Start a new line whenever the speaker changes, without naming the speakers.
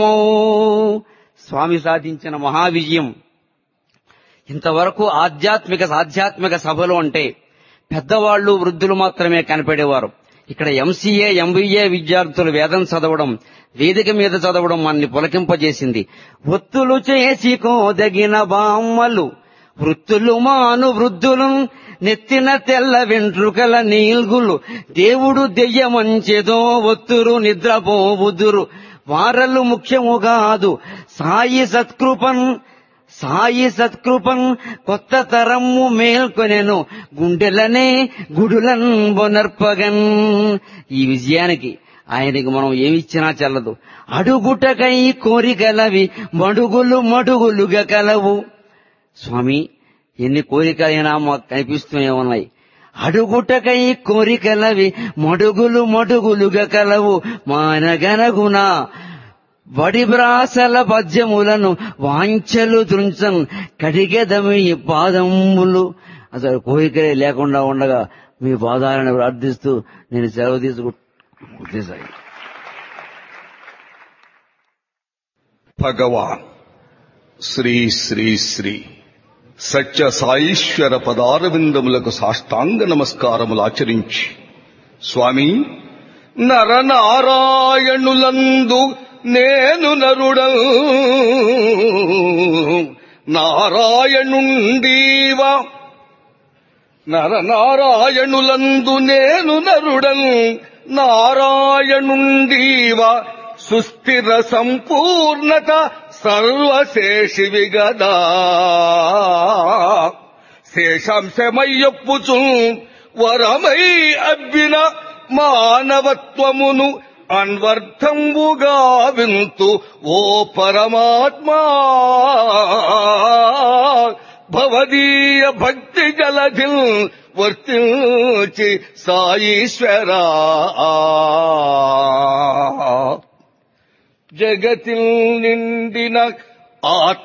స్వామి సాధించిన మహావిజయం ఇంతవరకు ఆధ్యాత్మిక ఆధ్యాత్మిక సభలు అంటే పెద్దవాళ్లు వృద్ధులు మాత్రమే కనపడేవారు ఇక్కడ ఎంసీఏ ఎంబీఏ విద్యార్థులు వేదం చదవడం వేదిక మీద చదవడం మనల్ని పులకింపజేసింది ఒత్తులు చేసి కోదగిన బామ్మలు వృత్తులు మాను వృద్ధులు నెత్తిన తెల్ల వెంట్రుకల నీల్గులు దేవుడు దెయ్యమంచెదో ఒత్తురు నిద్రపోబుదురు వారలు ముఖ్యము కాదు సాయి సత్కృపన్ సాయి సత్కృపన్ కొత్త తరమ్ము మేల్కొనెను గుండెలనే గుడులన్ బొనర్పగన్ ఈ విజయానికి ఆయనకి మనం ఏమిచ్చినా చెల్లదు అడుగుటకై కోరికలవి మడుగులు మడుగులుగా కలవు స్వామి ఎన్ని కోరికలైనా మాకు కనిపిస్తూనే ఉన్నాయి అడుగుటకై కోరికలవి మడుగులు మడుగులుగా కలవు మానగనగున వడిబ్రాసల పద్యములను వాంఛలు దృంచన్ కడిగెదమి పాదములు అసలు కోరికలే లేకుండా ఉండగా మీ పాదాలను ప్రార్థిస్తూ నేను సెలవు తీసుకుంటాను
భగవాన్ శ్రీ శ్రీ శ్రీ సత్య సాయిశ్వర పదారవిందములకు సాష్టాంగ నమస్కారములు ఆచరించి స్వామి నరనారాయణులందు నేను నరుడ నారాయణుండీవా నరనారాయణులందు నేను నరుడన్ నారాయణుండీవా సుస్థిర సంపూర్ణత సర్వశేషివి గదా శేషాంశమయ్యొప్పుచు వరమై అబ్బిన మానవత్వమును అన్వర్థంబుగా వింతు ఓ పరమాత్మా భవదీయ భక్తి జలధిల్ వర్తించి సాయీశ్వరా జగతిల్ నిండిన ఆత్మ